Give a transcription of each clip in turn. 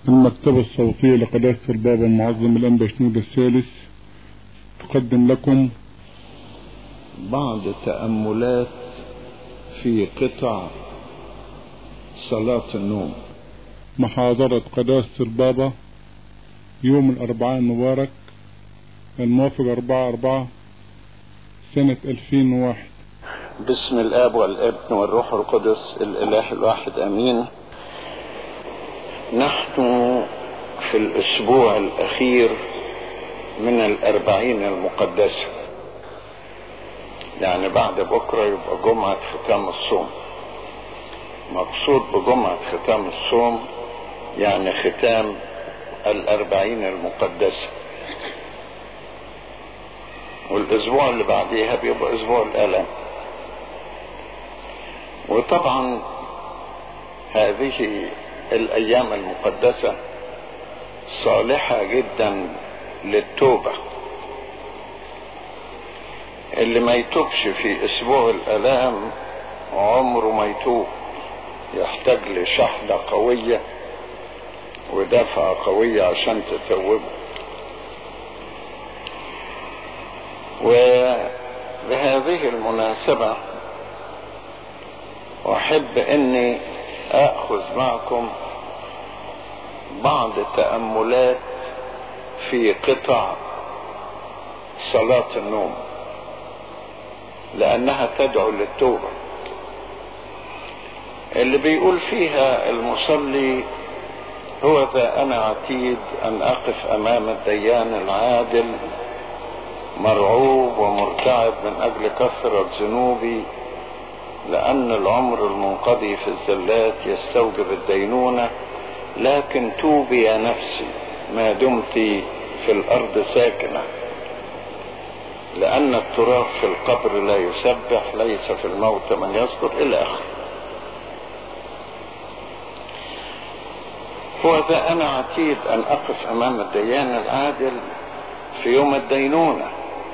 المكتبة الصوتية لقداسة البابا المعظم الأنبا شنود الثالث تقدم لكم بعض تأملات في قطع صلاة النوم محاضرة قداسة البابا يوم الأربعاء المبارك الموافق أربعة أربعة سنة ألفين وواحد بسم الآب والابن والروح القدس الإله الواحد أمين نحن في الأسبوع الأخير من الأربعين المقدسة يعني بعد بكرة يبقى جمعة ختام الصوم مقصود بجمعة ختام الصوم يعني ختام الأربعين المقدسة والأسبوع اللي بعديها بيبقى أسبوع الآلام وطبعا هذه الأيام المقدسة صالحة جدا للتوبة اللي ما يتوبش في أسبوع الآلام عمره ما يتوب يحتاج لشحنة قوية ودفعة قوية عشان تتوبه وبهذه المناسبة أحب أني أخذ معكم بعض تأملات في قطع صلاة النوم لأنها تدعو للتوبة اللي بيقول فيها المصلي هو ذا أنا عتيد أن أقف أمام الديان العادل مرعوب ومرتعب من أجل كثرة ذنوبي لأن العمر المنقضي في الزلات يستوجب الدينونة لكن توبي يا نفسي ما دمت في الأرض ساكنة لأن التراب في القبر لا يسبح ليس في الموت من يذكر إلى آخره هو ذا أنا عتيد أن أقف أمام الديان العادل في يوم الدينونة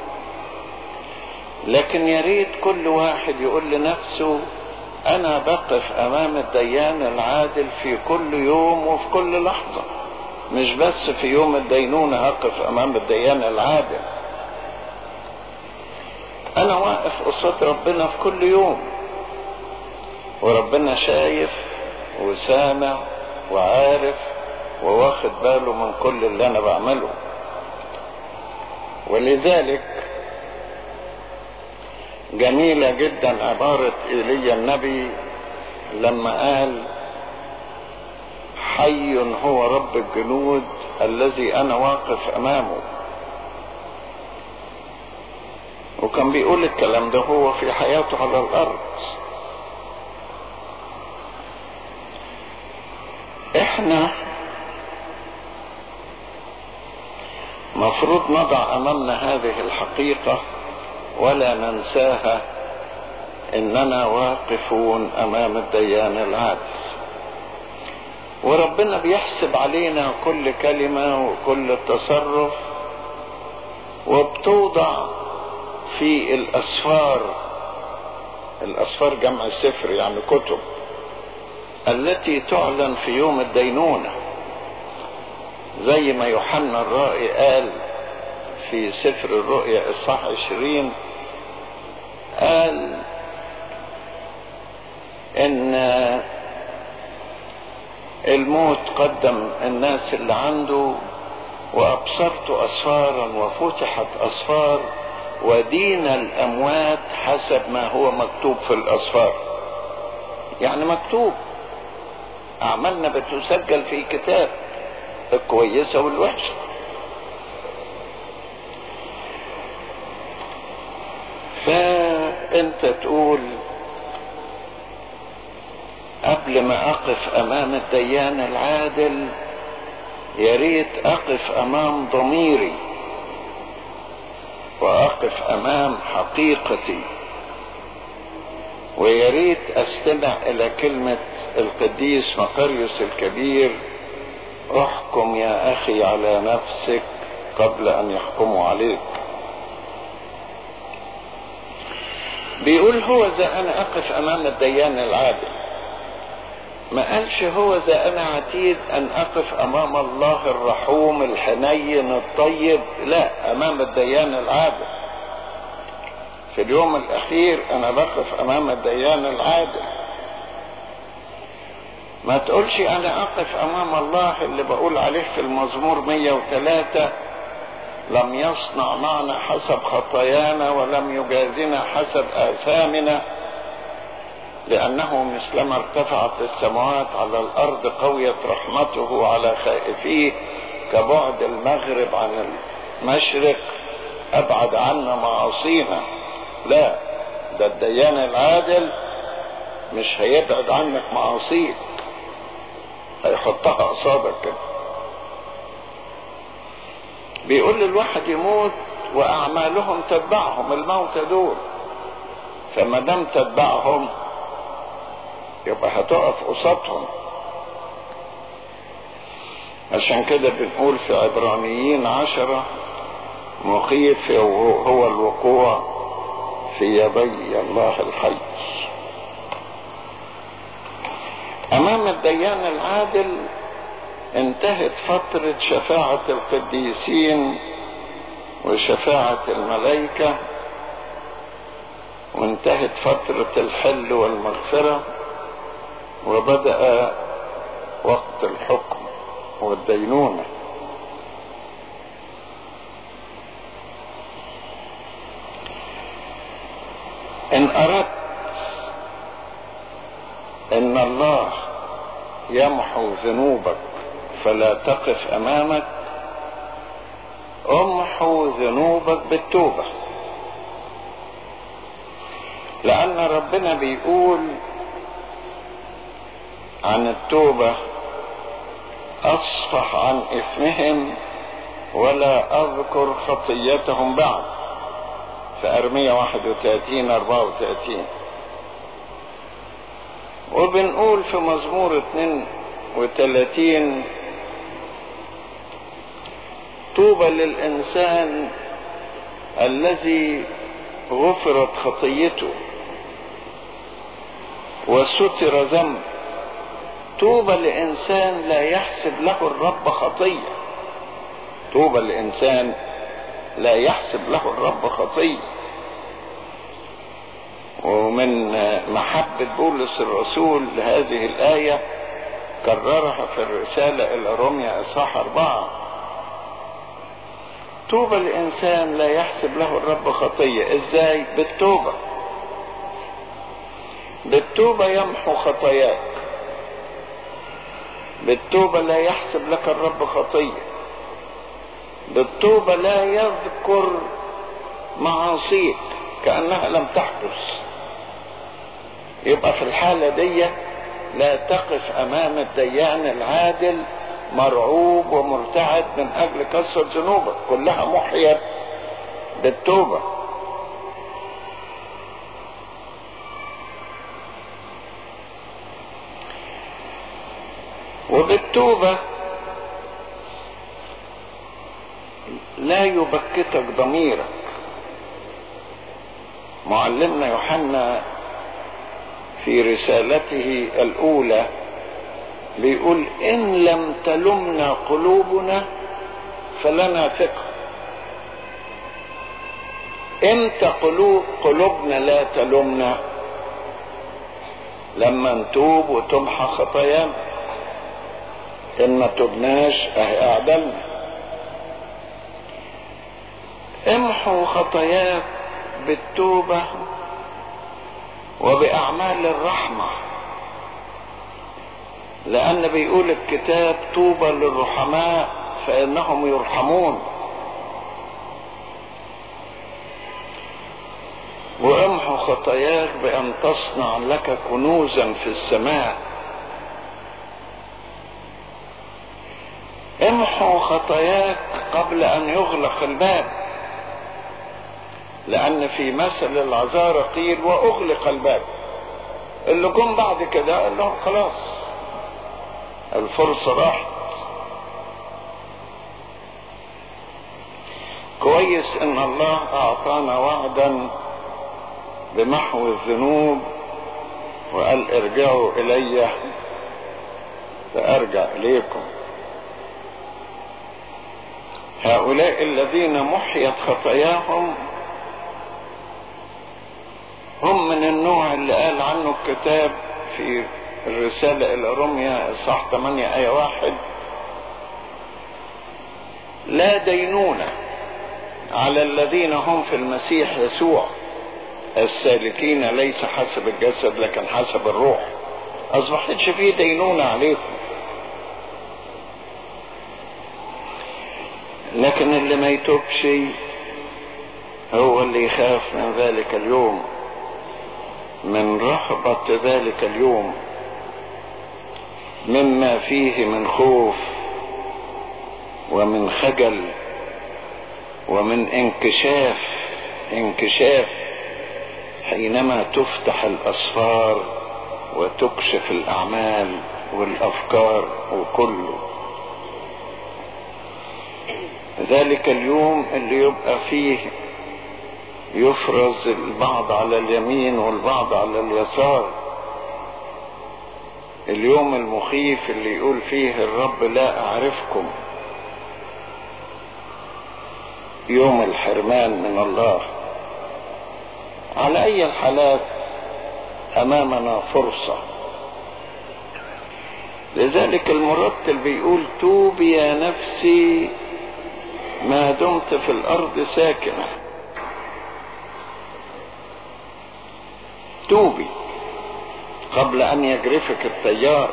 لكن يا ريت كل واحد يقول لنفسه أنا بقف أمام الديان العادل في كل يوم وفي كل لحظة مش بس في يوم الدينونة أقف أمام الديان العادل أنا واقف قصاد ربنا في كل يوم وربنا شايف وسامع وعارف وواخد باله من كل اللي انا بعمله ولذلك جميلة جدا عبارة ايليا النبي لما قال حي هو رب الجنود الذي انا واقف امامه وكان بيقول الكلام ده هو في حياته على الارض احنا مفروض نضع امامنا هذه الحقيقة ولا ننساها اننا واقفون امام الديان العادل وربنا بيحسب علينا كل كلمة وكل تصرف وبتوضع في الاسفار الاسفار جمع سفر يعني كتب التي تعلن في يوم الدينونة زي ما يوحنا الرائي قال في سفر الرؤيا اصحاح عشرين قال ان الموت قدم الناس اللي عنده وابصرت اسفارا وفتحت اسفار ودين الاموات حسب ما هو مكتوب في الاسفار يعني مكتوب اعمالنا بتسجل في كتاب الكويسه والوحشه فانت تقول قبل ما اقف امام الديان العادل يا ريت اقف امام ضميري واقف امام حقيقتي ويا ريت استمع الى كلمه القديس مقريوس الكبير احكم يا اخي على نفسك قبل ان يحكموا عليك بيقول هو ذا انا اقف امام الديان العادل ما قالش هو ذا انا عتيد ان اقف امام الله الرحوم الحنين الطيب لا امام الديان العادل في اليوم الاخير انا بقف امام الديان العادل ما تقولش انا اقف امام الله اللي بقول عليه في المزمور 103 لم يصنع معنا حسب خطايانا ولم يجازنا حسب آثامنا لأنه مثلما ارتفعت السماوات على الأرض قويت رحمته على خائفيه كبعد المغرب عن المشرق أبعد عنا معاصينا لا ده الديان العادل مش هيبعد عنك معاصيك هيحطها قصادك كده بيقول الواحد يموت واعمالهم تتبعهم الموتى دول فما دام تتبعهم يبقى هتقف قصادهم عشان كده بنقول في عبرانيين عشرة مخيف هو الوقوع في يدي الله الحي امام الديان العادل انتهت فترة شفاعة القديسين وشفاعة الملائكة وانتهت فترة الحل والمغفرة وبدأ وقت الحكم والدينونة إن أردت إن الله يمحو ذنوبك فلا تقف امامك امحو ذنوبك بالتوبة لان ربنا بيقول عن التوبة اصفح عن اثمهم ولا اذكر خطيتهم بعد في ارمية 31 34 وبنقول في مزمور 32 طوبى للإنسان الذي غفرت خطيته وستر ذنب طوبى لإنسان لا يحسب له الرب خطية طوبى لإنسان لا يحسب له الرب خطية ومن محبة بولس الرسول لهذه الآية كررها في الرسالة إلى روميا إصحاح أربعة طوبى الإنسان لا يحسب له الرب خطية إزاي بالتوبة بالتوبة يمحو خطاياك بالتوبة لا يحسب لك الرب خطية بالتوبة لا يذكر معاصيك كأنها لم تحدث يبقى في الحالة دي لا تقف أمام الديان العادل مرعوب ومرتعد من أجل كسر ذنوبك كلها محيت بالتوبة وبالتوبة لا يبكتك ضميرك معلمنا يوحنا في رسالته الأولى بيقول إن لم تلمنا قلوبنا فلنا ثقة امتى قلوب قلوبنا لا تلمنا لما نتوب وتمحى خطايانا ان ما تبناش اهي اعدلنا امحوا خطاياك بالتوبة وبأعمال الرحمة لأن بيقول الكتاب طوبى للرحماء فإنهم يرحمون وامحو خطاياك بأن تصنع لك كنوزا في السماء امحو خطاياك قبل أن يغلق الباب لأن في مثل العذارى قيل وأغلق الباب اللي جم بعد كده قال لهم خلاص الفرصة راحت كويس ان الله اعطانا وعدا بمحو الذنوب وقال ارجعوا الي فأرجع إليكم هؤلاء الذين محيت خطاياهم هم من النوع اللي قال عنه الكتاب في الرسالة إلى روميا إصحاح 8 آية واحد لا دينونة على الذين هم في المسيح يسوع السالكين ليس حسب الجسد لكن حسب الروح أصبحتش فيه دينونة عليكم لكن اللي ما يتوبش هو اللي يخاف من ذلك اليوم من رهبة ذلك اليوم مما فيه من خوف ومن خجل ومن انكشاف انكشاف حينما تفتح الاسفار وتكشف الاعمال والافكار وكله ذلك اليوم اللي يبقى فيه يفرز البعض على اليمين والبعض على اليسار اليوم المخيف اللي يقول فيه الرب لا اعرفكم يوم الحرمان من الله على اي الحالات امامنا فرصة لذلك المرتل بيقول توبي يا نفسي ما دمت في الارض ساكنة توبي قبل ان يجرفك التيار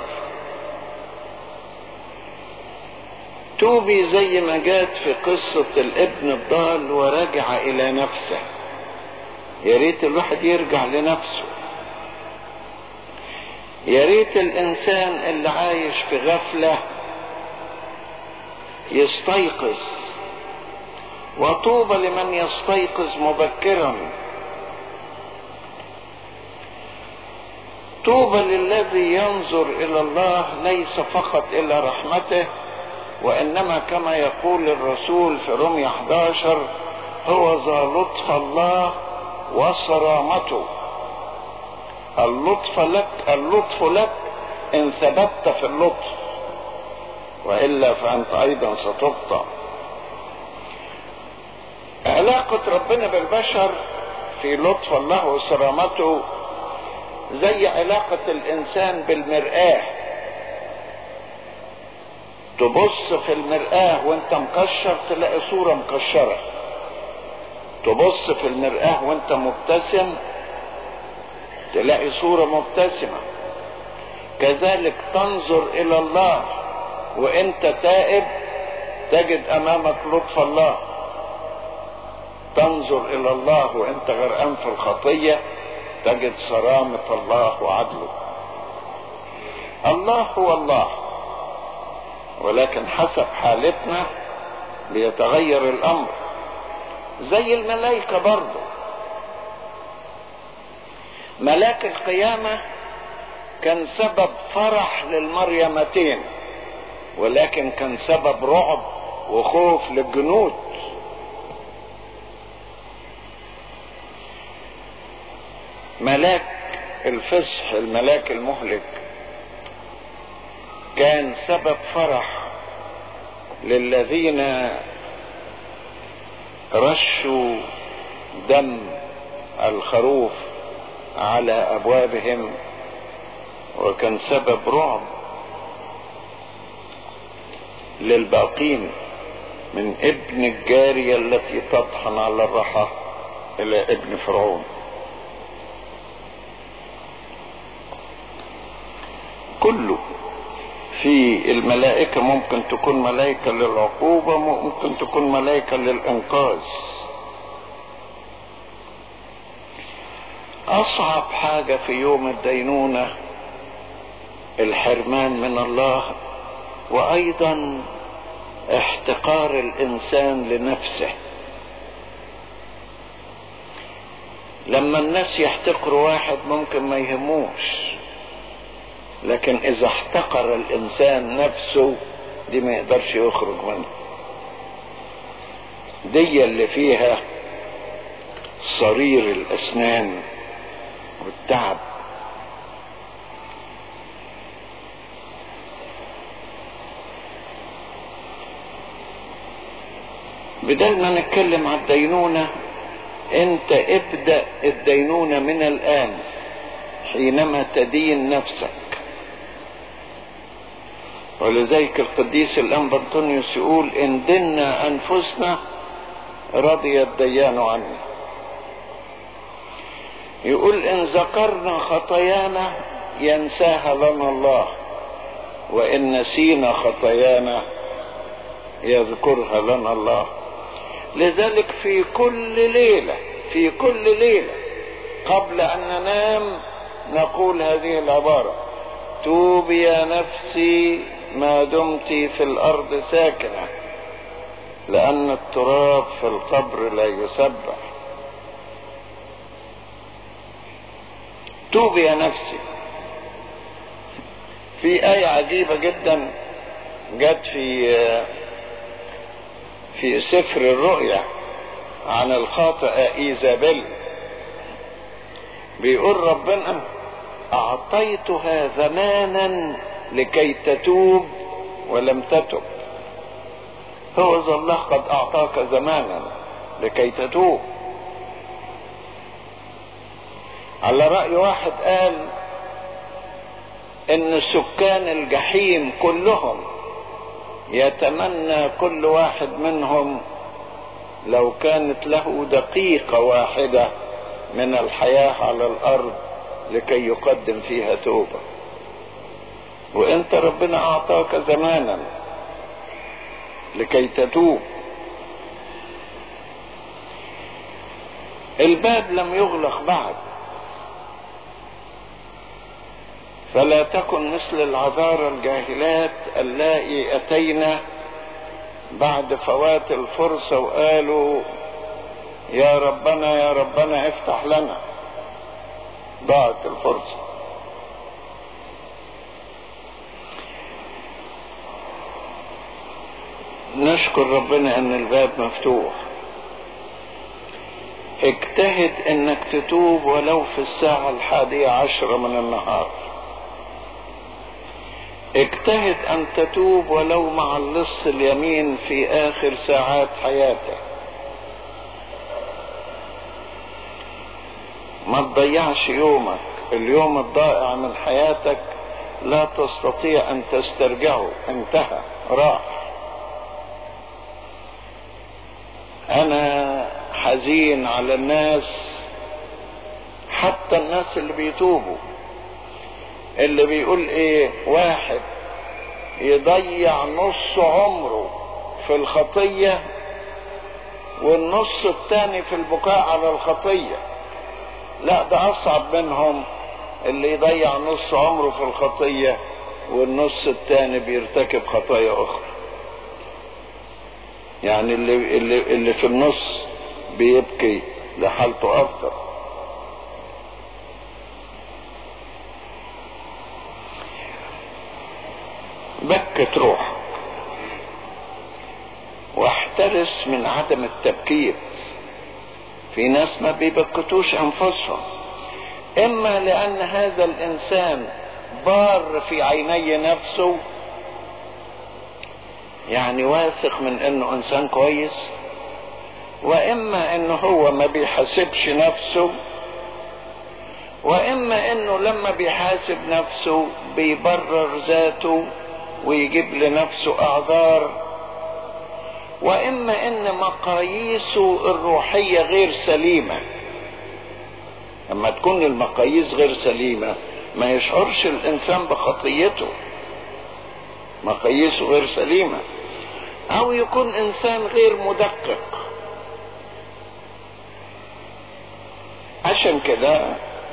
توبي زي ما جات في قصة الابن الضال ورجع الى نفسه يا ريت الواحد يرجع لنفسه يا ريت الانسان اللي عايش في غفلة يستيقظ وطوبى لمن يستيقظ مبكرا طوبى للذي ينظر الى الله ليس فقط الى رحمته وانما كما يقول الرسول في رمي 11 هو ذا لطف الله وصرامته اللطف لك اللطف لك ان ثبت في اللطف والا فانت ايضا ستبطأ علاقة ربنا بالبشر في لطف الله وصرامته زي علاقة الإنسان بالمرآة تبص في المرآة وانت مكشر تلاقي صورة مكشرة تبص في المرآة وانت مبتسم تلاقي صورة مبتسمة كذلك تنظر إلى الله وانت تائب تجد أمامك لطف الله تنظر إلى الله وانت غرقان في الخطية تجد صرامة الله وعدله الله هو الله ولكن حسب حالتنا بيتغير الامر زي الملائكة برضه ملاك القيامة كان سبب فرح للمريمتين ولكن كان سبب رعب وخوف للجنود ملاك الفصح الملاك المهلك كان سبب فرح للذين رشوا دم الخروف على ابوابهم وكان سبب رعب للباقين من ابن الجاريه التي تطحن على الرحى الى ابن فرعون كله في الملائكة ممكن تكون ملائكة للعقوبة ممكن تكون ملائكة للإنقاذ أصعب حاجة في يوم الدينونة الحرمان من الله وأيضا احتقار الإنسان لنفسه لما الناس يحتقروا واحد ممكن ما يهموش لكن اذا احتقر الانسان نفسه دي ما يقدرش يخرج منها دي اللي فيها صرير الاسنان والتعب بدل ما نتكلم على الدينونة انت ابدأ الدينونة من الآن حينما تدين نفسك ولذلك القديس الأنبا أنطونيوس يقول إن دنا أنفسنا رضي الديان عنا يقول إن ذكرنا خطايانا ينساها لنا الله وإن نسينا خطايانا يذكرها لنا الله لذلك في كل ليلة في كل ليلة قبل أن ننام نقول هذه العبارة توبي يا نفسي ما دمت في الأرض ساكنة لأن التراب في القبر لا يسبح توبي يا نفسي في آية عجيبة جدا جت في في سفر الرؤيا عن الخاطئة إيزابيل بيقول ربنا أعطيتها زمانا لكي تتوب ولم تتب هو ذا الله قد أعطاك زمانا لكي تتوب على رأي واحد قال ان سكان الجحيم كلهم يتمنى كل واحد منهم لو كانت له دقيقة واحدة من الحياة على الأرض لكي يقدم فيها توبة وانت ربنا أعطاك زمانا لكي تتوب الباب لم يغلق بعد فلا تكن مثل العذارى الجاهلات اللائي أتينا بعد فوات الفرصة وقالوا يا ربنا يا ربنا افتح لنا ضاعت الفرصة نشكر ربنا ان الباب مفتوح اجتهد انك تتوب ولو في الساعة الحادية عشرة من النهار اجتهد ان تتوب ولو مع اللص اليمين في اخر ساعات حياتك ما تضيعش يومك اليوم الضائع من حياتك لا تستطيع ان تسترجعه انتهى راح انا حزين على الناس حتى الناس اللي بيتوبوا اللي بيقول ايه واحد يضيع نص عمره في الخطية والنص التاني في البكاء على الخطية لا ده اصعب منهم اللي يضيع نص عمره في الخطية والنص التاني بيرتكب خطايا اخرى يعني اللي, اللي, اللي في النص بيبكي لحالته افضل بكت روح واحترس من عدم التبكيت في ناس ما بيبكتوش انفسهم اما لان هذا الانسان بار في عيني نفسه يعني واثق من انه انسان كويس واما انه هو ما بيحاسبش نفسه واما انه لما بيحاسب نفسه بيبرر ذاته ويجيب لنفسه اعذار واما ان مقاييسه الروحية غير سليمة لما تكون المقاييس غير سليمة ما يشعرش الانسان بخطيته مقاييسه غير سليمة او يكون انسان غير مدقق عشان كده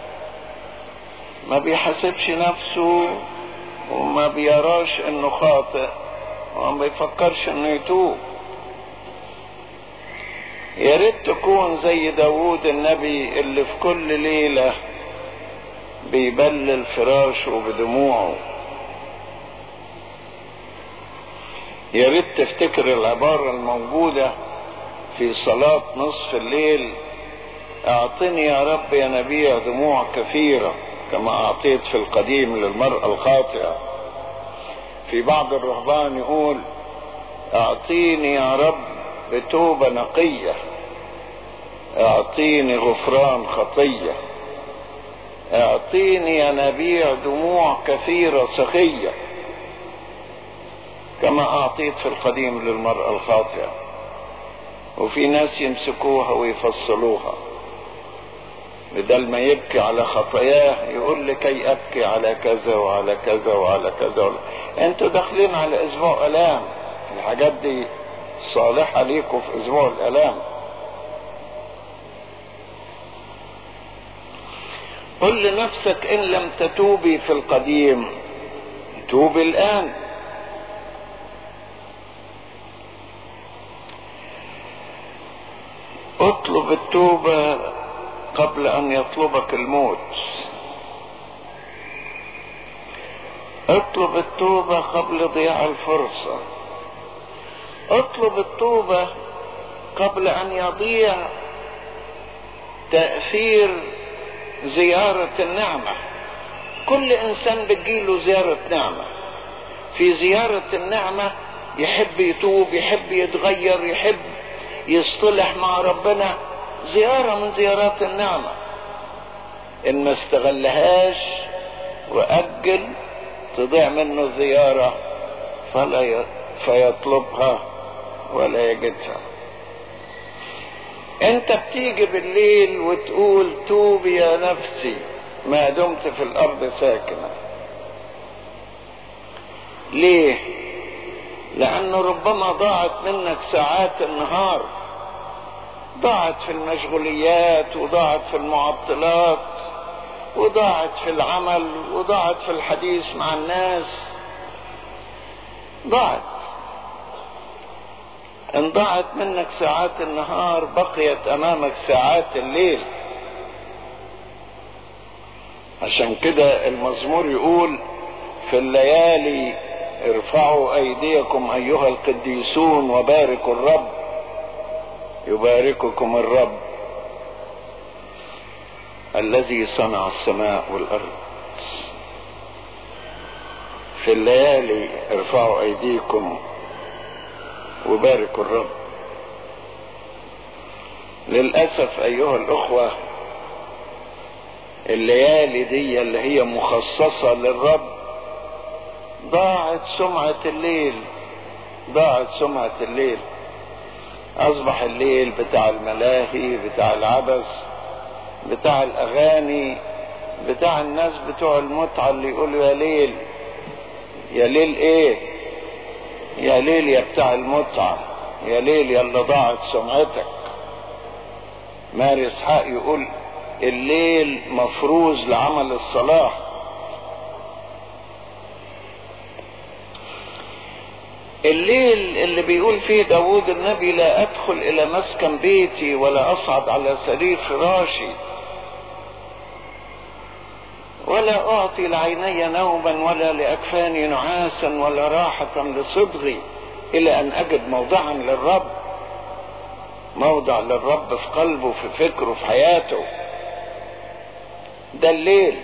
ما بيحاسبش نفسه وما بيراش انه خاطئ وما بيفكرش انه يتوب يا ريت تكون زي داوود النبي اللي في كل ليلة بيبلل فراشه بدموعه يا ريت تفتكر العبارة الموجودة في صلاة نصف الليل اعطني يا رب يا نبي دموع كثيرة كما اعطيت في القديم للمرأة الخاطئة في بعض الرهبان يقول اعطيني يا رب بتوبة نقية اعطيني غفران خطية اعطيني ينابيع دموع كثيرة سخية كما اعطيت في القديم للمرأة الخاطئة وفي ناس يمسكوها ويفصلوها بدل ما يبكي على خطاياه يقول لكي ابكي على كذا وعلى كذا وعلى كذا وعلى... انتوا داخلين على اسبوع الام الحاجات دي صالحة ليكم في اسبوع الالام قل لنفسك ان لم تتوبي في القديم توبي الان اطلب التوبة قبل ان يطلبك الموت اطلب التوبة قبل ضياع الفرصة اطلب التوبة قبل ان يضيع تأثير زيارة النعمة كل انسان بتجيله زيارة نعمة في زيارة النعمة يحب يتوب يحب يتغير يحب يصطلح مع ربنا زيارة من زيارات النعمة ان ما استغلهاش واجل تضيع منه الزيارة فلا ي... فيطلبها ولا يجدها انت بتيجي بالليل وتقول توبي يا نفسي ما دمت في الارض ساكنة ليه لانه ربما ضاعت منك ساعات النهار ضاعت في المشغوليات وضاعت في المعطلات وضاعت في العمل وضاعت في الحديث مع الناس ضاعت ان ضاعت منك ساعات النهار بقيت امامك ساعات الليل عشان كده المزمور يقول في الليالي ارفعوا ايديكم ايها القديسون وباركوا الرب يبارككم الرب الذي صنع السماء والارض في الليالي ارفعوا ايديكم وباركوا الرب للاسف ايها الاخوه الليالي دي اللي هي مخصصه للرب ضاعت سمعه الليل ضاعت سمعه الليل اصبح الليل بتاع الملاهي بتاع العبث بتاع الاغاني بتاع الناس بتوع المتعه اللي يقولوا يا ليل يا ليل ايه يا ليل يا بتاع المتعه يا ليل يا اللي ضاعت سمعتك ماري اسحاق يقول الليل مفروز لعمل الصلاح الليل اللي بيقول فيه داود النبي لا ادخل الى مسكن بيتي ولا اصعد على سرير فراشي ولا اعطي لعيني نوما ولا لاكفاني نعاسا ولا راحة لصدغي الى ان اجد موضعا للرب موضع للرب في قلبه في فكره في حياته ده الليل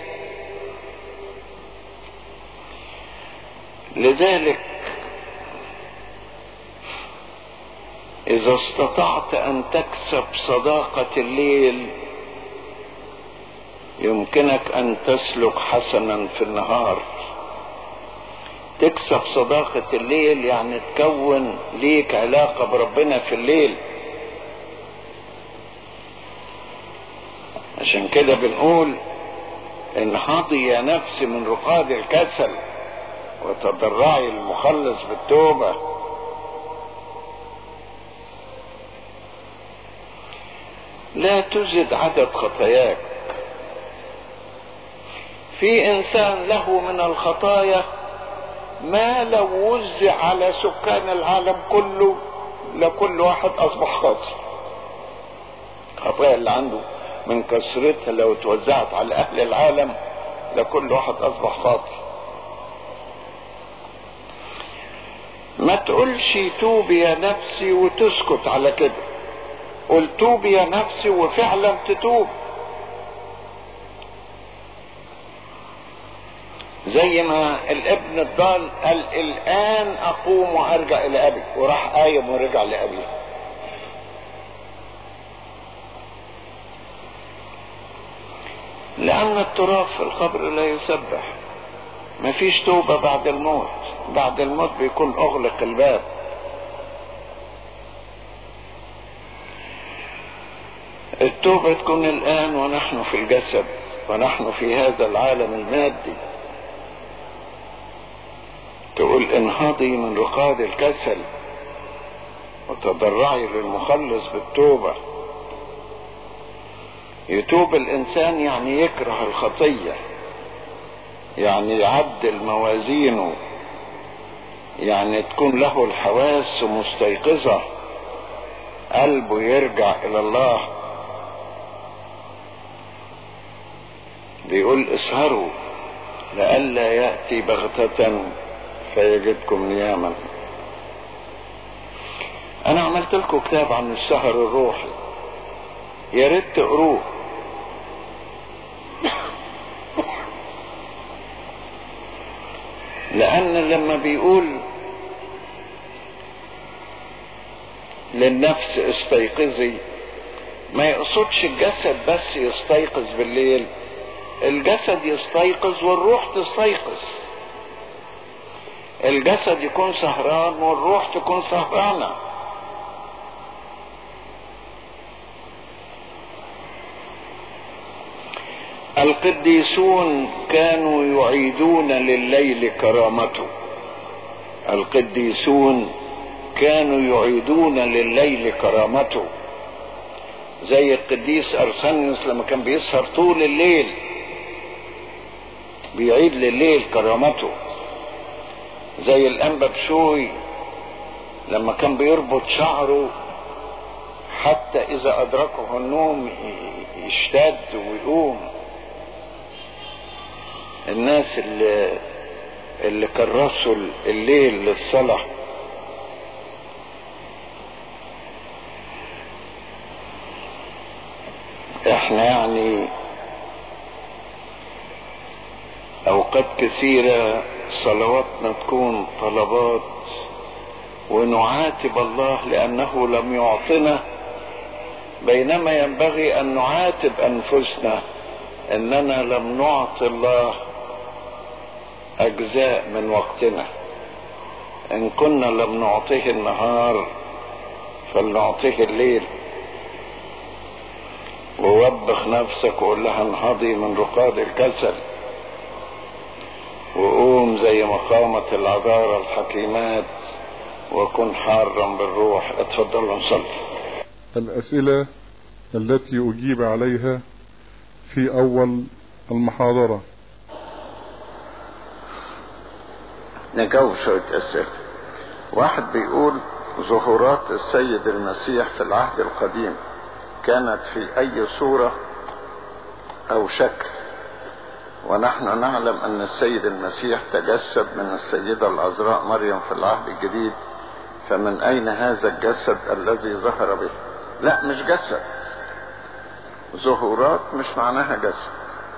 لذلك اذا استطعت ان تكسب صداقة الليل يمكنك ان تسلك حسنا في النهار تكسب صداقة الليل يعني تكون ليك علاقة بربنا في الليل عشان كده بنقول انهضي يا نفسي من رقاد الكسل وتضرعي المخلص بالتوبه لا تزد عدد خطاياك في انسان له من الخطايا ما لو وزع على سكان العالم كله لكل واحد اصبح خاطئ الخطايا اللي عنده من كثرتها لو توزعت على اهل العالم لكل واحد اصبح خاطئ ما تقولش توبي يا نفسي وتسكت على كده قل توبي يا نفسي وفعلا تتوب زي ما الابن الضال قال الان اقوم وارجع الى ابي وراح قايم ورجع لابيه لأن التراب في القبر لا يسبح مفيش توبة بعد الموت بعد الموت بيكون أغلق الباب التوبة تكون الآن ونحن في الجسد ونحن في هذا العالم المادي تقول انهضي من رقاد الكسل وتضرعي للمخلص بالتوبة يتوب الإنسان يعني يكره الخطية يعني يعدل موازينه يعني تكون له الحواس مستيقظة قلبه يرجع إلى الله بيقول اسهروا لئلا يأتي بغتة فيجدكم نياما انا عملت لكم كتاب عن السهر الروحي يا ريت تقروه لان لما بيقول للنفس استيقظي ما يقصدش الجسد بس يستيقظ بالليل الجسد يستيقظ والروح تستيقظ الجسد يكون سهران والروح تكون سهرانه القديسون كانوا يعيدون لليل كرامته القديسون كانوا يعيدون لليل كرامته زي القديس ارسنس لما كان بيسهر طول الليل بيعيد لليل كرامته زي الانبا بشوي لما كان بيربط شعره حتى اذا ادركه النوم يشتد ويقوم الناس اللي اللي كرسوا الليل للصلاة احنا يعني اوقات كثيرة صلواتنا تكون طلبات ونعاتب الله لانه لم يعطنا بينما ينبغي ان نعاتب انفسنا اننا لم نعطي الله اجزاء من وقتنا ان كنا لم نعطيه النهار فلنعطيه الليل ووبخ نفسك وقول لها انهضي من رقاد الكسل وقوم زي ما قامت العذارى الحكيمات وكن حارا بالروح اتفضلوا نصلي الأسئلة التي أجيب عليها في أول المحاضرة نجاوب شوية أسئلة واحد بيقول ظهورات السيد المسيح في العهد القديم كانت في أي صورة أو شكل ونحن نعلم أن السيد المسيح تجسد من السيدة العذراء مريم في العهد الجديد فمن أين هذا الجسد الذي ظهر به لا مش جسد ظهورات مش معناها جسد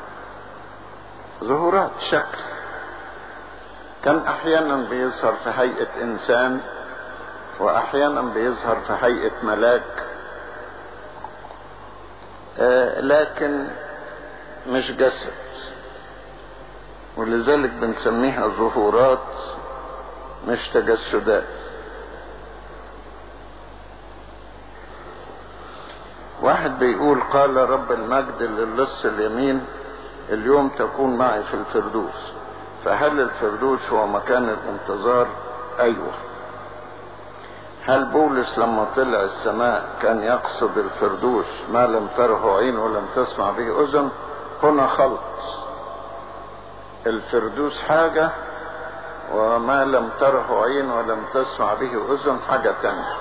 ظهورات شكل كان احيانا بيظهر في هيئة انسان واحيانا بيظهر في هيئة ملاك آه لكن مش جسد ولذلك بنسميها ظهورات مش تجسدات واحد بيقول قال رب المجد للص اليمين اليوم تكون معي في الفردوس فهل الفردوس هو مكان الانتظار ايوه هل بولس لما طلع السماء كان يقصد الفردوس ما لم تره عين ولم تسمع به اذن هنا خلط الفردوس حاجة وما لم تره عين ولم تسمع به اذن حاجة تانية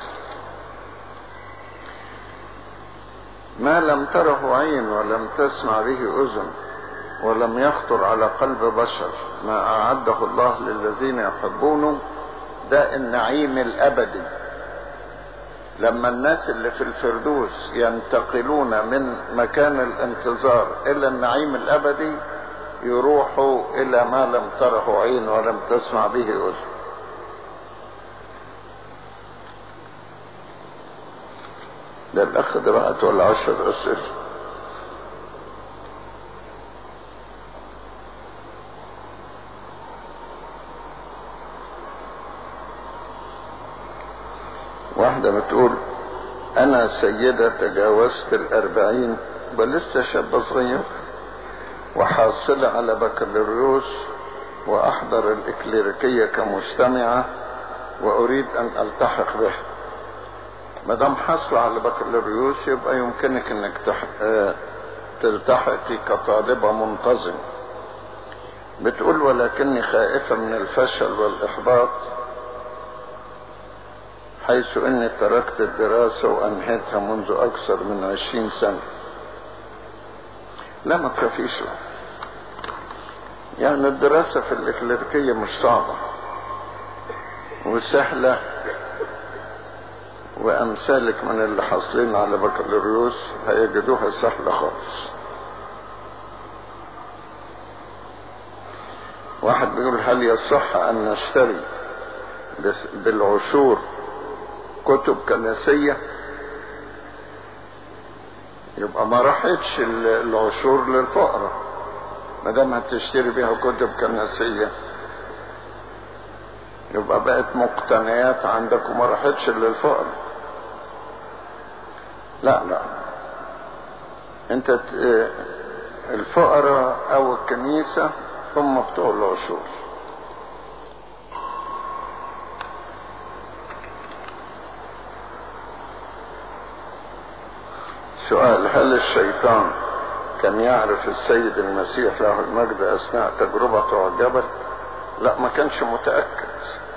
ما لم تره عين ولم تسمع به اذن ولم يخطر على قلب بشر ما اعده الله للذين يحبونه ده النعيم الابدي لما الناس اللي في الفردوس ينتقلون من مكان الانتظار الى النعيم الابدي يروحوا الى ما لم تره عين ولم تسمع به اذن ده الاخ ده بقى ولا عشر اسئله واحدة بتقول أنا سيدة تجاوزت الأربعين بل لسه شابة صغيرة وحاصلة على بكالوريوس وأحضر الإكليريكية كمستمعة وأريد أن ألتحق بها ما دام حصل على بكالوريوس يبقى يمكنك انك تح... اه... تلتحقي كطالبة منتظمة بتقول ولكني خائفة من الفشل والإحباط حيث اني تركت الدراسة وانهيتها منذ اكثر من عشرين سنة لا ما تخافيش يعني الدراسة في الإكليريكية مش صعبة وسهلة وأمثالك من اللي حاصلين على بكالوريوس هيجدوها سهلة خالص واحد بيقول هل يصح أن نشتري بالعشور كتب كنسية يبقى ما راحتش العشور للفقراء ما دام هتشتري بيها كتب كنسية يبقى بقت مقتنيات عندك وما راحتش للفقراء لا لا انت الفقراء او الكنيسة هم بتوع العشور سؤال هل الشيطان كان يعرف السيد المسيح له المجد اثناء تجربته على الجبل لا ما كانش متاكد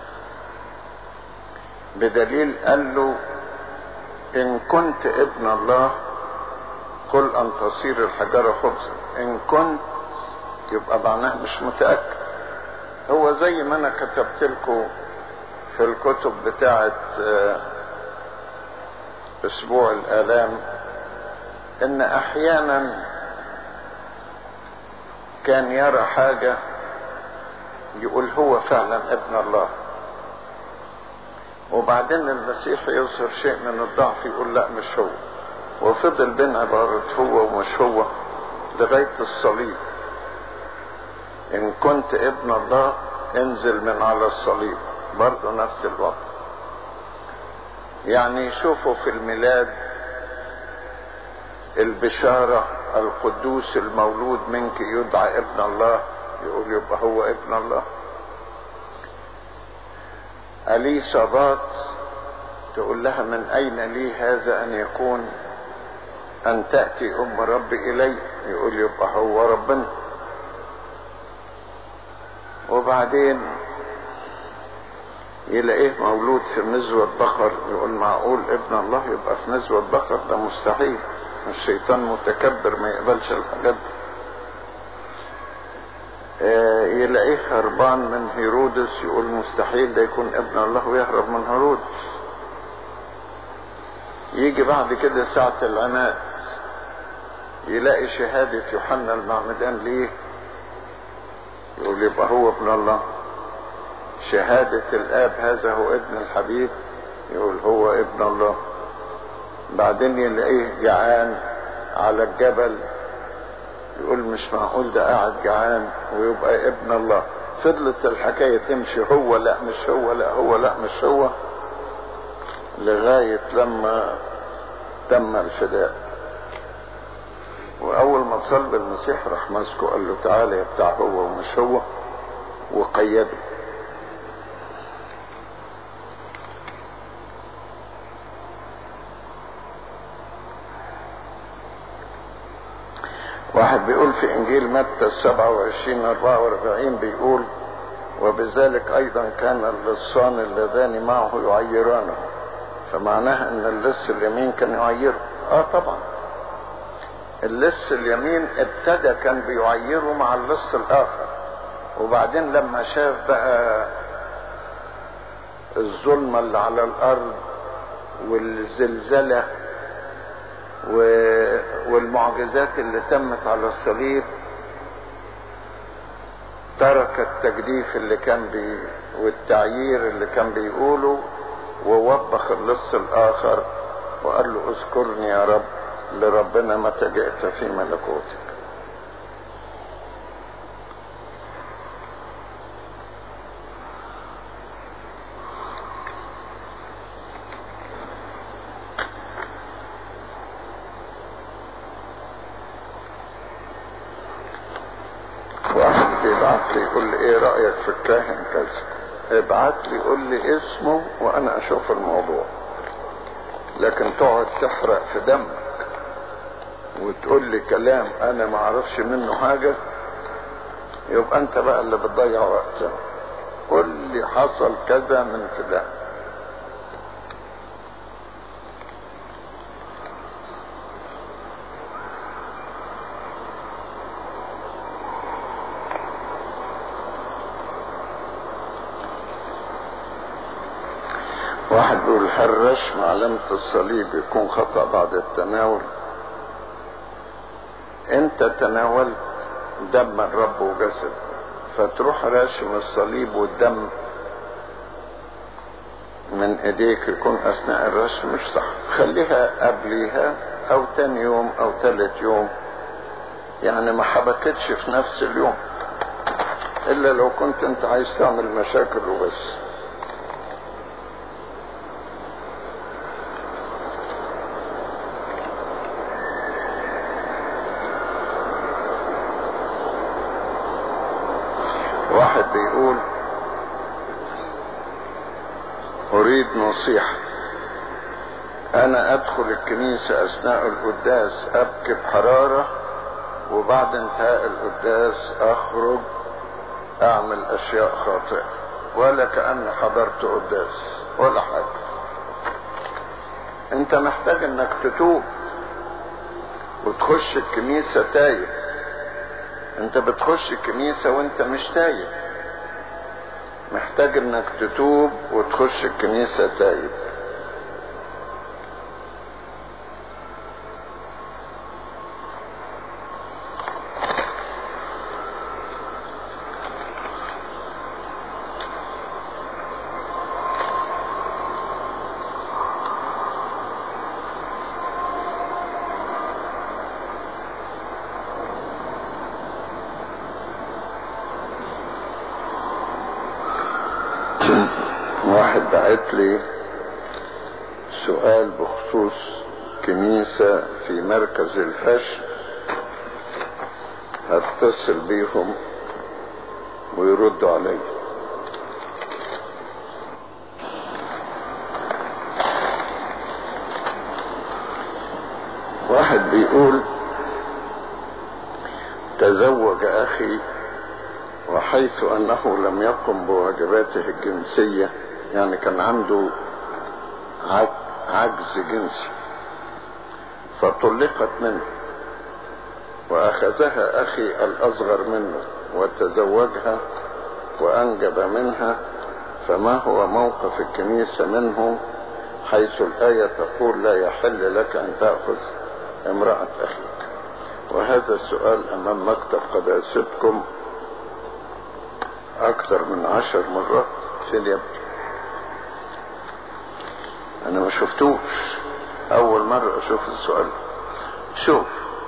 بدليل قال له ان كنت ابن الله قل ان تصير الحجره خبزا ان كنت يبقى معناه مش متاكد هو زي ما انا كتبت لكم في الكتب بتاعه اسبوع الالام ان احيانا كان يرى حاجة يقول هو فعلا ابن الله وبعدين المسيح يظهر شيء من الضعف يقول لا مش هو وفضل بين عبارة هو ومش هو لغاية الصليب إن كنت ابن الله انزل من على الصليب برضه نفس الوضع يعني شوفوا في الميلاد البشارة القدوس المولود منك يدعى ابن الله يقول يبقى هو ابن الله أليصابات تقول لها من أين لي هذا أن يكون أن تأتي أم ربي إلي يقول يبقى هو ربنا وبعدين يلاقيه مولود في نزوة بقر يقول معقول ابن الله يبقى في نزوة بقر ده مستحيل الشيطان متكبر ما يقبلش الحاجات دي آه يلاقيه هربان من هيرودس يقول مستحيل ده يكون ابن الله ويهرب من هيرودس يجي بعد كده ساعة العناد يلاقي شهادة يوحنا المعمدان ليه يقول يبقى هو ابن الله شهادة الآب هذا هو ابن الحبيب يقول هو ابن الله بعدين يلاقيه جعان على الجبل يقول مش معقول ده قاعد جعان ويبقى ابن الله فضلت الحكاية تمشي هو لا مش هو لا هو لا مش هو لغاية لما تم الفداء وأول ما صلب المسيح راح ماسكه قال له تعالى يا بتاع هو ومش هو وقيده واحد بيقول في انجيل متى 27 44 بيقول وبذلك ايضا كان اللصان اللذان معه يعيرانه فمعناها ان اللص اليمين كان يعيره اه طبعا اللص اليمين ابتدى كان بيعيره مع اللص الاخر وبعدين لما شاف بقى الظلمة اللي على الارض والزلزلة والمعجزات اللي تمت على الصليب ترك التجديف اللي كان بي والتعيير اللي كان بيقوله ووبخ اللص الاخر وقال له اذكرني يا رب لربنا متى جئت في ملكوتك تقول لي ايه رأيك في الكاهن كذا ابعت لي قول لي اسمه وانا اشوف الموضوع لكن تقعد تحرق في دمك وتقول لي كلام انا ما اعرفش منه حاجة يبقى انت بقى اللي بتضيع وقتك قول لي حصل كذا من فلان واحد بيقول هل رسم علامة الصليب يكون خطأ بعد التناول انت تناولت دم الرب وجسد فتروح راشم الصليب والدم من ايديك يكون اثناء الرسم مش صح خليها قبليها او تاني يوم او تالت يوم يعني ما حبكتش في نفس اليوم الا لو كنت انت عايز تعمل مشاكل وبس واحد بيقول اريد نصيحة انا ادخل الكنيسة اثناء القداس ابكي بحرارة وبعد انتهاء القداس اخرج اعمل اشياء خاطئة ولا كأني حضرت قداس ولا حاجة انت محتاج انك تتوب وتخش الكنيسة تايب انت بتخش الكنيسة وانت مش تايب محتاج انك تتوب وتخش الكنيسة تايب واحد بعت لي سؤال بخصوص كنيسة في مركز الفشل هتصل بيهم ويردوا علي واحد بيقول تزوج اخي وحيث انه لم يقم بواجباته الجنسية يعني كان عنده عجز جنسي فطلقت منه واخذها اخي الاصغر منه وتزوجها وانجب منها فما هو موقف الكنيسة منه حيث الآية تقول لا يحل لك أن تأخذ امرأة أخيك وهذا السؤال أمام مكتب قداستكم أكثر من عشر مرات في اليمن أنا ما شفتوش أول مرة أشوف السؤال شوف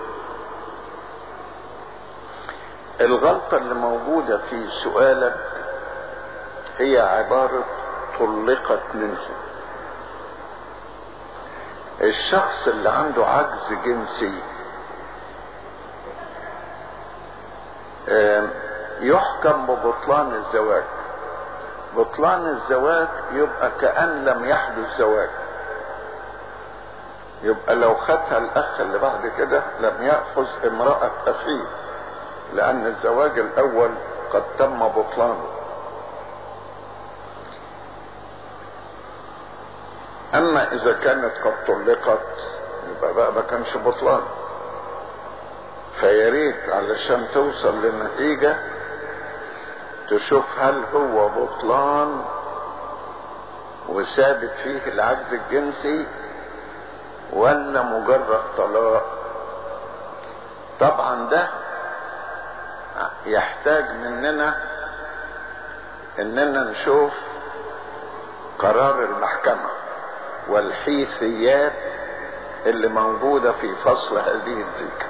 الغلطة اللي موجودة في سؤالك هي عبارة طلقت منه الشخص اللي عنده عجز جنسي يحكم ببطلان الزواج بطلان الزواج يبقى كأن لم يحدث زواج يبقى لو خدها الأخ اللي بعد كده لم يأخذ امرأة أخيه لأن الزواج الأول قد تم بطلانه أما إذا كانت قد طلقت يبقى بقى ما كانش بطلان فياريت علشان توصل لنتيجة تشوف هل هو بطلان وثابت فيه العجز الجنسي ولا مجرد طلاق طبعا ده يحتاج مننا اننا نشوف قرار المحكمة والحيثيات اللي موجودة في فصل هذه الزيكة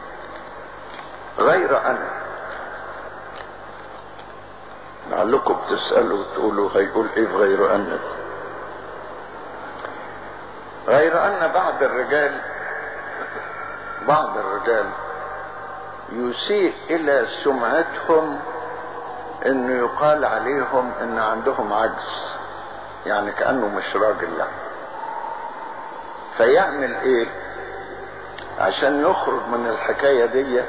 غير انا لعلكم تسألوا وتقولوا هيقول ايه في غير انا غير ان بعض الرجال بعض الرجال يسيء الى سمعتهم انه يقال عليهم ان عندهم عجز يعني كأنه مش راجل يعني فيعمل ايه عشان يخرج من الحكاية دي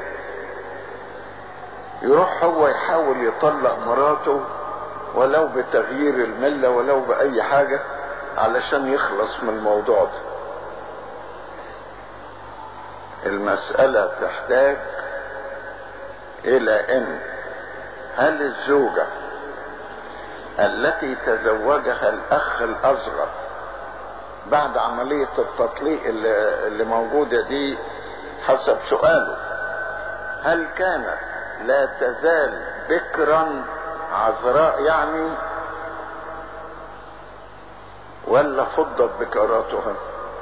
يروح هو يحاول يطلق مراته ولو بتغيير الملة ولو بأي حاجة علشان يخلص من الموضوع ده المسألة تحتاج إلى أن هل الزوجة التي تزوجها الأخ الأصغر بعد عملية التطليق اللي, اللي موجودة دي حسب سؤاله هل كانت لا تزال بكرا عذراء يعني ولا فضت بكراتها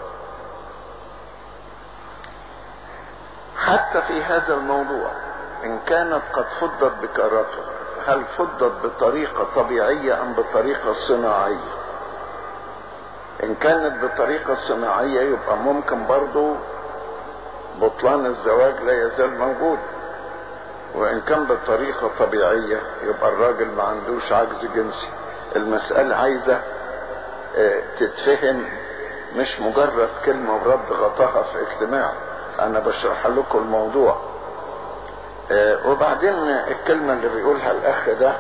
حتى في هذا الموضوع ان كانت قد فضت بكراتها هل فضت بطريقة طبيعية ام بطريقة صناعية ان كانت بطريقة صناعية يبقى ممكن برضو بطلان الزواج لا يزال موجود وان كان بطريقة طبيعية يبقى الراجل ما عندوش عجز جنسي المسألة عايزة اه تتفهم مش مجرد كلمة ورد غطاها في اجتماع انا بشرح لكم الموضوع اه وبعدين الكلمة اللي بيقولها الاخ ده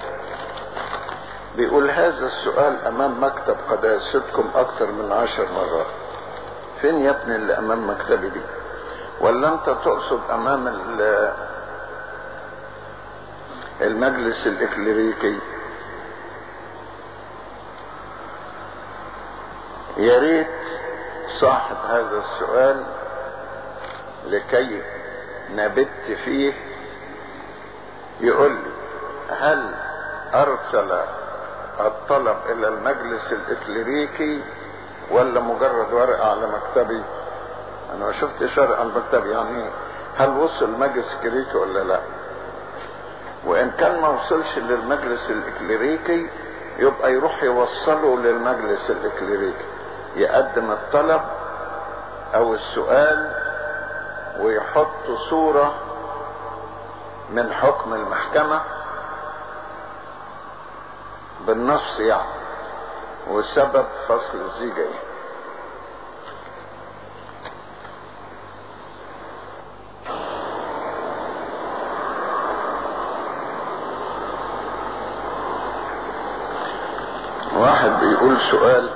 بيقول هذا السؤال امام مكتب قداستكم اكتر من عشر مرات فين يا ابني اللي امام مكتبي دي ولا انت تقصد امام المجلس الاكليريكي يا ريت صاحب هذا السؤال لكي نبت فيه يقول لي هل ارسل الطلب الى المجلس الاكليريكي ولا مجرد ورقة على مكتبي انا ما شفتش ورقة على مكتبي يعني هل وصل المجلس الاكليريكي ولا لا وان كان ما وصلش للمجلس الاكليريكي يبقى يروح يوصله للمجلس الاكليريكي يقدم الطلب او السؤال ويحط صورة من حكم المحكمة بالنص يعني وسبب فصل الزيجة ايه واحد بيقول سؤال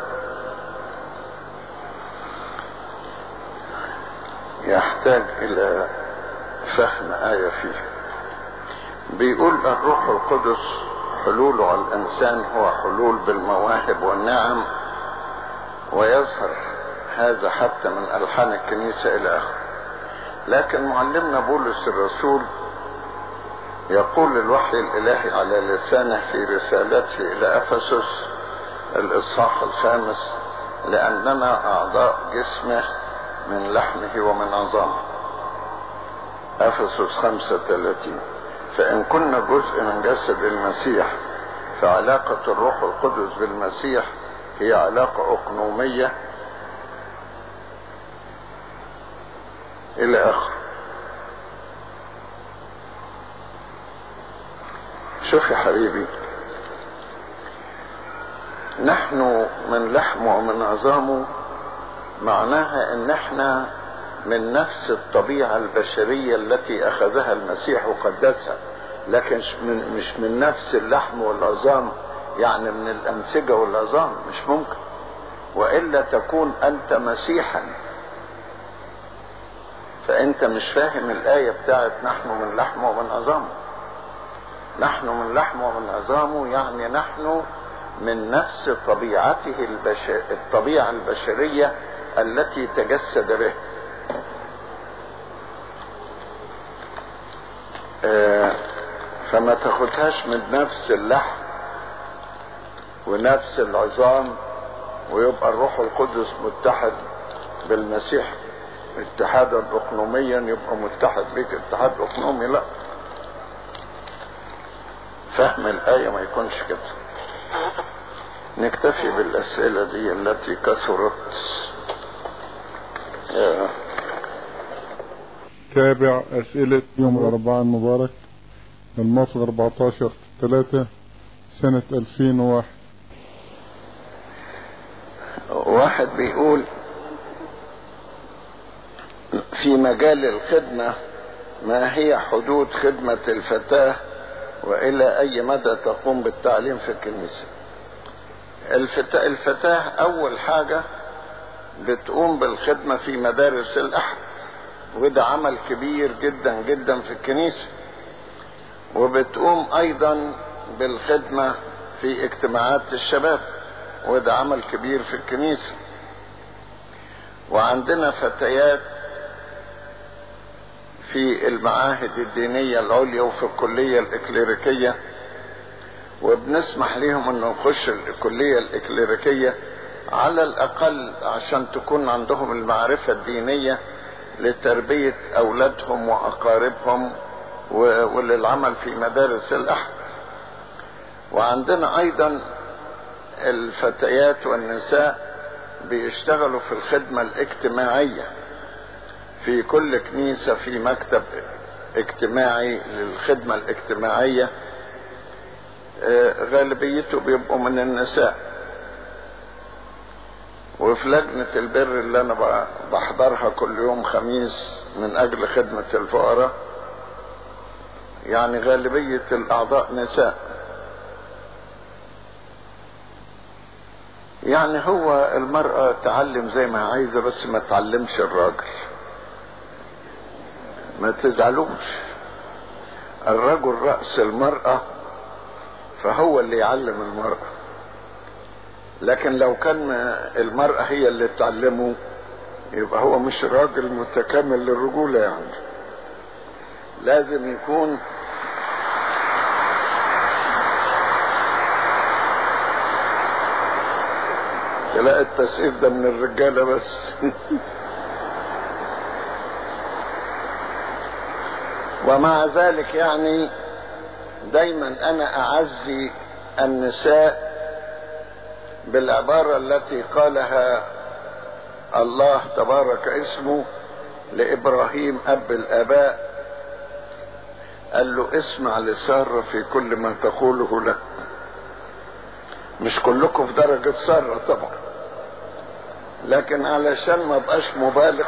يحتاج الى فهم آية فيه بيقول الروح القدس حلوله على الانسان هو حلول بالمواهب والنعم ويظهر هذا حتى من الحان الكنيسة الى اخره لكن معلمنا بولس الرسول يقول الوحي الالهي على لسانه في رسالته الى افسس الاصحاح الخامس لاننا اعضاء جسمه من لحمه ومن عظامه افسس خمسة ثلاثين فإن كنا جزء من جسد المسيح فعلاقة الروح القدس بالمسيح هي علاقة أقنومية إلى آخر شوف يا حبيبي نحن من لحمه ومن عظامه معناها ان احنا من نفس الطبيعة البشرية التي أخذها المسيح وقدسها لكن من مش من نفس اللحم والعظام يعني من الأنسجة والعظام مش ممكن وإلا تكون أنت مسيحا فأنت مش فاهم الآية بتاعت نحن من لحم ومن عظامه نحن من لحم ومن عظامه يعني نحن من نفس طبيعته البشر الطبيعة البشرية التي تجسد به فما تاخدهاش من نفس اللحم ونفس العظام ويبقى الروح القدس متحد بالمسيح اتحادا اقنوميا يبقى متحد بك اتحاد اقنومي لا فهم الآية ما يكونش كده نكتفي بالأسئلة دي التي كثرت تابع أسئلة يوم الأربعاء المبارك الموافق 14 3 سنة 2001 واحد بيقول في مجال الخدمة ما هي حدود خدمة الفتاة وإلى أي مدى تقوم بالتعليم في الكنيسة الفتاة, الفتاة أول حاجة بتقوم بالخدمة في مدارس الأحد وده عمل كبير جدا جدا في الكنيسة وبتقوم أيضا بالخدمة في اجتماعات الشباب وده عمل كبير في الكنيسة وعندنا فتيات في المعاهد الدينية العليا وفي الكلية الإكليريكية وبنسمح لهم انه يخش الكلية الإكليريكية على الأقل عشان تكون عندهم المعرفة الدينية لتربية أولادهم وأقاربهم وللعمل في مدارس الأحد وعندنا أيضا الفتيات والنساء بيشتغلوا في الخدمة الاجتماعية في كل كنيسة في مكتب اجتماعي للخدمة الاجتماعية غالبيته بيبقوا من النساء وفي لجنة البر اللي أنا بحضرها كل يوم خميس من أجل خدمة الفقراء يعني غالبية الأعضاء نساء يعني هو المرأة تعلم زي ما عايزة بس ما تعلمش الراجل ما تزعلوش الرجل رأس المرأة فهو اللي يعلم المرأة لكن لو كان المرأة هي اللي تعلمه يبقى هو مش راجل متكامل للرجولة يعني لازم يكون تلاقي التسقيف ده من الرجالة بس ومع ذلك يعني دايما انا اعزي النساء بالعبارة التي قالها الله تبارك اسمه لابراهيم اب الاباء قال له اسمع لسارة في كل ما تقوله لك مش كلكم في درجة سارة طبعا لكن علشان ما بقاش مبالغ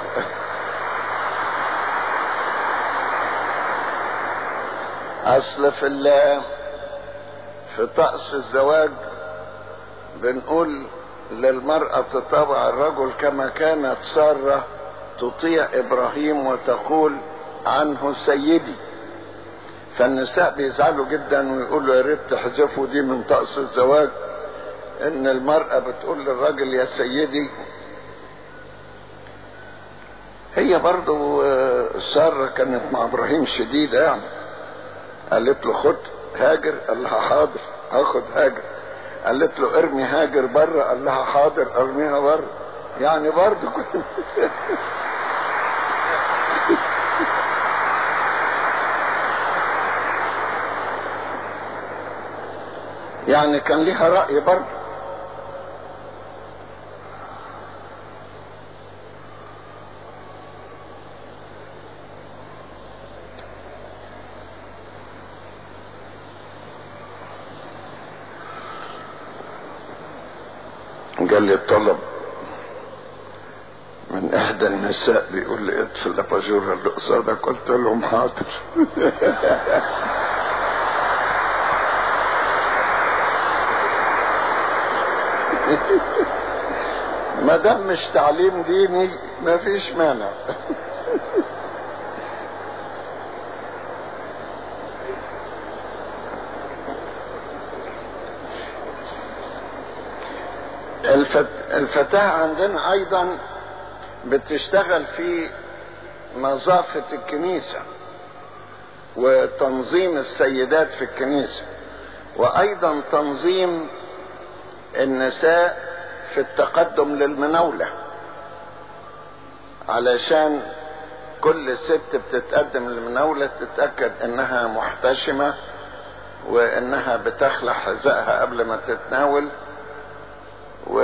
اصل في في طقس الزواج بنقول للمرأة تطاوع الرجل كما كانت سارة تطيع ابراهيم وتقول عنه سيدي فالنساء بيزعلوا جدا ويقولوا يا ريت تحذفوا دي من طقس الزواج ان المرأة بتقول للراجل يا سيدي هي برضو سارة كانت مع ابراهيم شديدة يعني قالت له خد هاجر قال لها حاضر هاخد هاجر قالت له ارمي هاجر بره قال لها حاضر ارميها بره يعني برضه كنت يعني كان ليها رأي برضه قال لي الطلب من احدى النساء بيقول لي اطفي الاباجوره اللي قصادك قلت لهم حاضر ما دام مش تعليم ديني ما فيش مانع الفت... الفتاة عندنا ايضا بتشتغل في نظافة الكنيسة وتنظيم السيدات في الكنيسة وايضا تنظيم النساء في التقدم للمناولة علشان كل ست بتتقدم للمناولة تتأكد انها محتشمة وانها بتخلع حذائها قبل ما تتناول و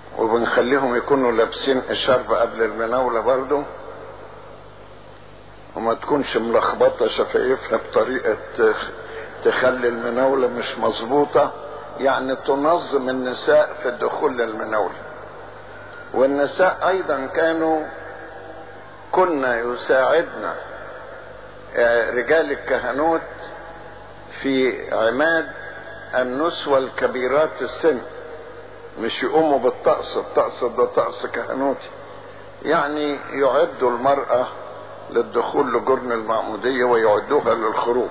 وبنخليهم يكونوا لابسين الشرب قبل المناولة برضو وما تكونش ملخبطة شفايفها بطريقة تخلي المناولة مش مظبوطة يعني تنظم النساء في الدخول للمناولة والنساء ايضا كانوا كنا يساعدنا رجال الكهنوت في عماد النسوة الكبيرات السن مش يقوموا بالطقس الطقس ده طقس كهنوتي يعني يعدوا المرأة للدخول لجرن المعمودية ويعدوها للخروج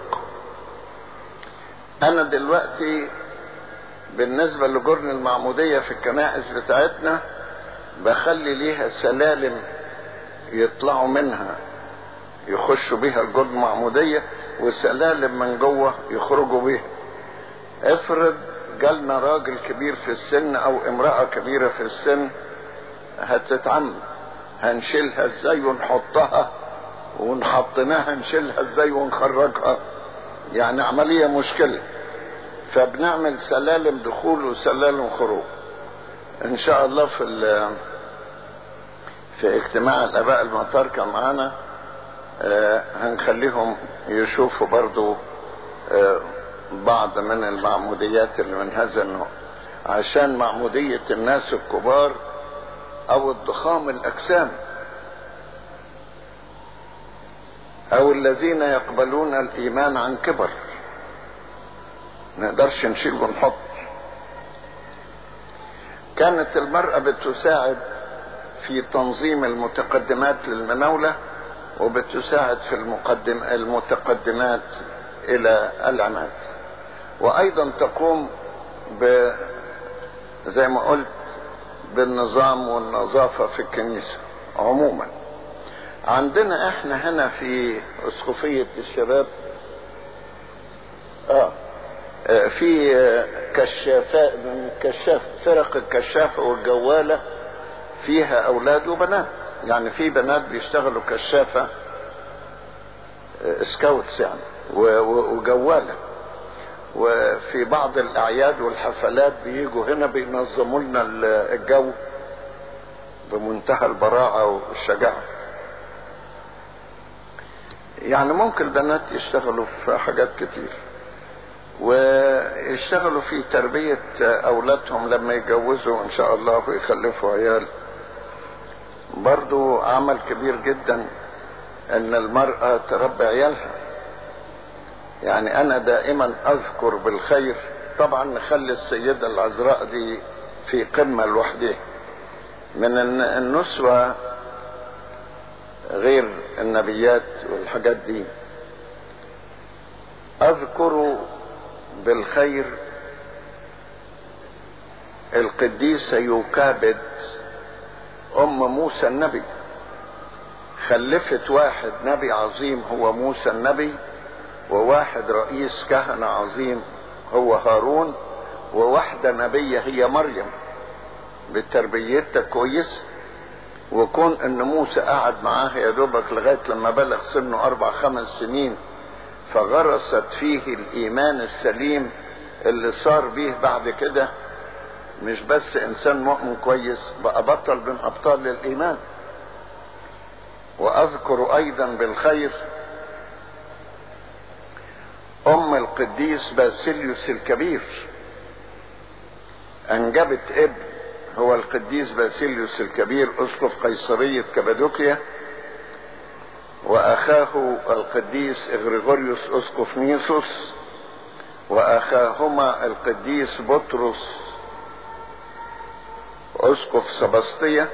انا دلوقتي بالنسبة لجرن المعمودية في الكنائس بتاعتنا بخلي ليها سلالم يطلعوا منها يخشوا بيها الجرن المعمودية وسلالم من جوه يخرجوا بيها افرض جالنا راجل كبير في السن او امرأة كبيرة في السن هتتعمد هنشيلها ازاي ونحطها ونحطناها نشيلها ازاي ونخرجها يعني عملية مشكلة فبنعمل سلالم دخول وسلالم خروج ان شاء الله في في اجتماع الاباء المطاركة معانا آه هنخليهم يشوفوا برضو آه بعض من المعموديات اللي من هذا النوع عشان معمودية الناس الكبار او الضخام الاجسام او الذين يقبلون الايمان عن كبر نقدرش نشيل ونحط كانت المرأة بتساعد في تنظيم المتقدمات للمناولة وبتساعد في المقدم المتقدمات الى العماد وايضا تقوم ب زي ما قلت بالنظام والنظافة في الكنيسة عموما عندنا احنا هنا في اسقفية الشباب اه في كشافات من كشاف فرق الكشافة والجوالة فيها اولاد وبنات يعني في بنات بيشتغلوا كشافة سكاوتس يعني وجوالة وفي بعض الاعياد والحفلات بيجوا هنا بينظموا لنا الجو بمنتهى البراعة والشجاعة يعني ممكن البنات يشتغلوا في حاجات كتير ويشتغلوا في تربية أولادهم لما يتجوزوا إن شاء الله ويخلفوا عيال برضو عمل كبير جدا أن المرأة تربي عيالها يعني أنا دائما أذكر بالخير طبعا نخلي السيدة العذراء دي في قمة لوحدها من النسوة غير النبيات والحاجات دي اذكر بالخير القديسة يوكابد ام موسى النبي خلفت واحد نبي عظيم هو موسى النبي وواحد رئيس كهنة عظيم هو هارون وواحدة نبية هي مريم بتربيتها كويسه وكون ان موسى قعد معاه يا دوبك لغايه لما بلغ سنه اربع خمس سنين فغرست فيه الايمان السليم اللي صار بيه بعد كده مش بس انسان مؤمن كويس بقى بطل من ابطال الايمان واذكر ايضا بالخير ام القديس باسيليوس الكبير انجبت ابن هو القديس باسيليوس الكبير اسقف قيصرية كابادوكيا واخاه القديس اغريغوريوس اسقف نيسوس واخاهما القديس بطرس اسقف سبسطية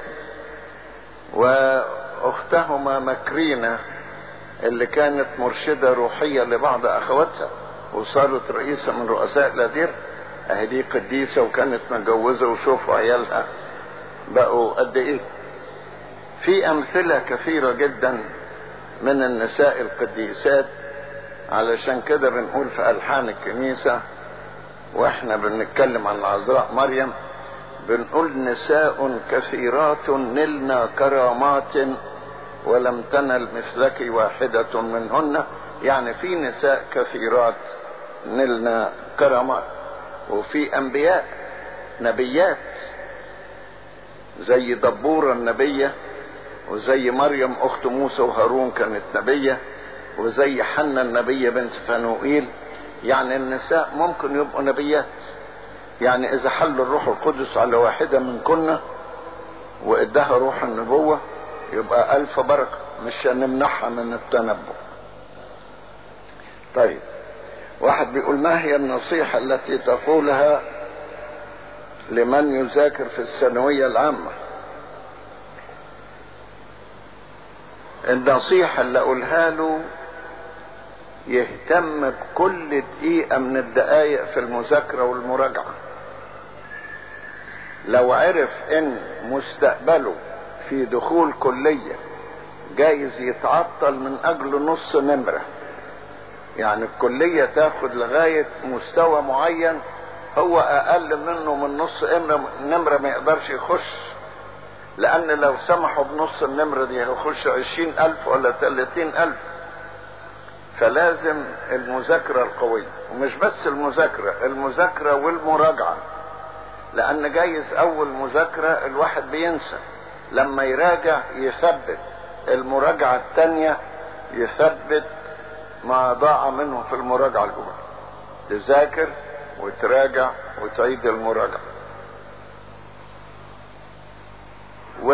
واختهما مكرينة اللي كانت مرشدة روحية لبعض اخواتها وصارت رئيسة من رؤساء الادير اهي دي قديسة وكانت متجوزة وشوفوا عيالها بقوا قد ايه في امثلة كثيرة جدا من النساء القديسات علشان كده بنقول في الحان الكنيسة واحنا بنتكلم عن العذراء مريم بنقول نساء كثيرات نلنا كرامات ولم تنل مثلك واحدة منهن يعني في نساء كثيرات نلنا كرامات وفي انبياء نبيات زي دبورة النبية وزي مريم اخت موسى وهارون كانت نبية وزي حنا النبية بنت فانوئيل يعني النساء ممكن يبقوا نبيات يعني اذا حل الروح القدس على واحدة من كنا وادها روح النبوة يبقى الف بركة مش هنمنعها من التنبؤ طيب واحد بيقول ما هي النصيحة التي تقولها لمن يذاكر في الثانوية العامة النصيحة اللي أقولها له يهتم بكل دقيقة من الدقايق في المذاكرة والمراجعة لو عرف ان مستقبله في دخول كلية جايز يتعطل من اجل نص نمرة يعني الكلية تاخد لغاية مستوى معين هو اقل منه من نص نمرة ما يقدرش يخش لان لو سمحوا بنص النمرة دي هيخش عشرين الف ولا تلاتين الف فلازم المذاكرة القوية ومش بس المذاكرة المذاكرة والمراجعة لان جايز اول مذاكرة الواحد بينسى لما يراجع يثبت المراجعة التانية يثبت ما ضاع منه في المراجعة الاولى تذاكر وتراجع وتعيد المراجعة و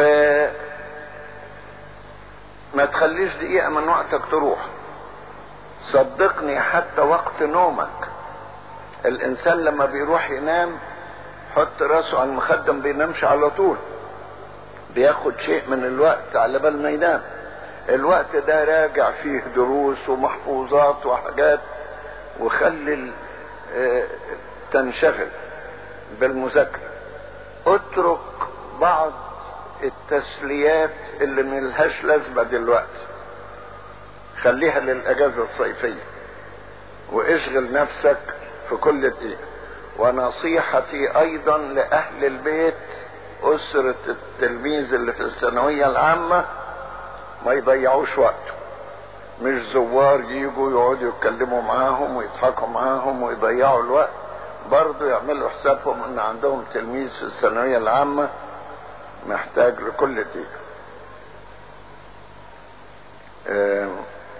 ما تخليش دقيقة من وقتك تروح صدقني حتى وقت نومك الانسان لما بيروح ينام حط راسه على المخدة ما بينامش على طول بياخد شيء من الوقت على بال ما ينام الوقت ده راجع فيه دروس ومحفوظات وحاجات وخلي اه تنشغل بالمذاكرة اترك بعض التسليات اللي ملهاش لازمة دلوقتي خليها للأجازة الصيفية واشغل نفسك في كل دقيقة ونصيحتي أيضا لأهل البيت أسرة التلميذ اللي في الثانوية العامة ما يضيعوش وقته مش زوار يجوا يقعدوا يتكلموا معاهم ويضحكوا معاهم ويضيعوا الوقت برضه يعملوا حسابهم ان عندهم تلميذ في الثانوية العامة محتاج لكل دقيقة آه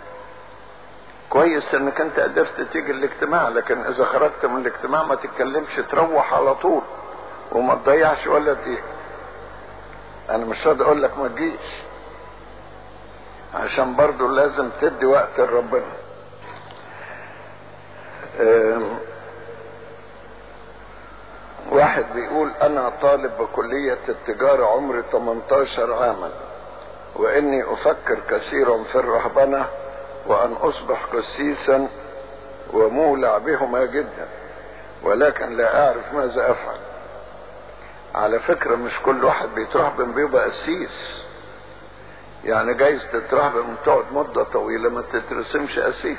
كويس انك انت قدرت تيجي الاجتماع لكن اذا خرجت من الاجتماع ما تتكلمش تروح على طول وما تضيعش ولا دقيقة انا مش راضي اقول لك ما تجيش عشان برضو لازم تدي وقت لربنا واحد بيقول انا طالب بكلية التجارة عمري 18 عاما واني افكر كثيرا في الرهبنة وان اصبح قسيسا ومولع بهما جدا ولكن لا اعرف ماذا افعل على فكرة مش كل واحد بيترهبن بيبقى قسيس يعني جايز تترهبن وتقعد مدة طويلة ما تترسمش قسيس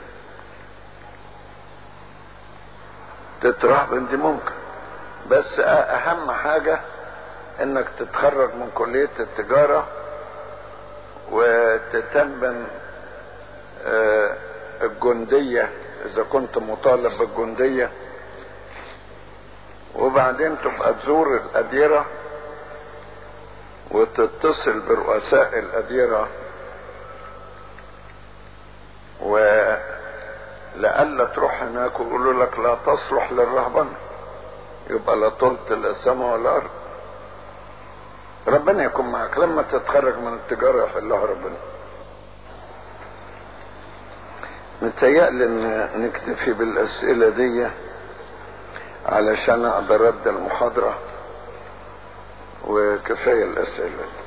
تترهبن دي ممكن بس اهم حاجة انك تتخرج من كلية التجارة وتتمم الجندية اذا كنت مطالب بالجندية وبعدين تبقى تزور الأديرة وتتصل برؤساء الأديرة ولألا تروح هناك ويقولوا لك لا تصلح للرهبنة يبقى لا طلت لا السماء ولا الأرض ربنا يكون معك لما تتخرج من التجارة يحلها ربنا متهيألي ان نكتفي بالاسئلة دي علشان اقدر ارد المحاضرة وكفاية الاسئلة